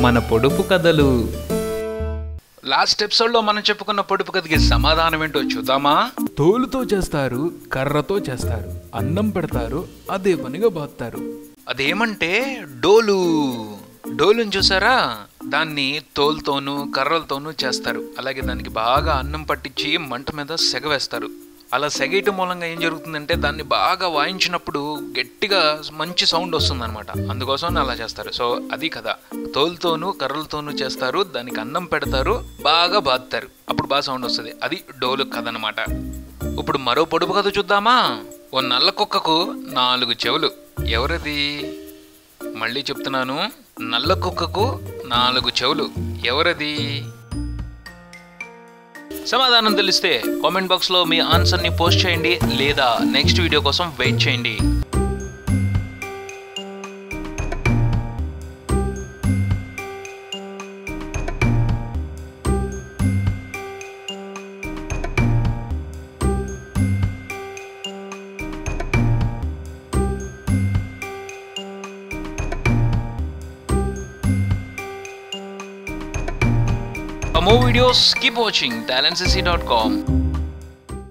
మన పొడుపు కథలు లాస్ట్ ఎపిసోడ్లో మనం చెప్పుకున్న పొడుపు కథకి సమాధానం ఏంటో చూద్దామా తోలుతో చేస్తారు కర్రతో చేస్తారు అన్నం పెడతారు అదే పనిగా బాస్తారు అదేమంటే డోలు డోలుని చూసారా దాన్ని తోలుతోనూ కర్రలతోనూ చేస్తారు అలాగే దానికి బాగా అన్నం పట్టించి మంట మీద సెగవేస్తారు అలా సెగేయటం మూలంగా ఏం జరుగుతుందంటే దాన్ని బాగా వాయించినప్పుడు గట్టిగా మంచి సౌండ్ వస్తుందన్నమాట అందుకోసం అలా చేస్తారు సో అది కదా తోలుతోనూ కర్రలతోనూ చేస్తారు దానికి అన్నం పెడతారు బాగా బాదుతారు అప్పుడు బాగా సౌండ్ వస్తుంది అది డోలు కథ అనమాట ఇప్పుడు మరో పొడుపు కథ చూద్దామా ఓ నల్ల కుక్కకు నాలుగు చెవులు ఎవరిది మళ్ళీ చెప్తున్నాను నల్ల కుక్కకు నాలుగు చెవులు ఎవరది సమాధానం తెలిస్తే కామెంట్ బాక్స్లో మీ ఆన్సర్ని పోస్ట్ చేయండి లేదా నెక్స్ట్ వీడియో కోసం వెయిట్ చేయండి For more videos, keep watching talentsissy.com.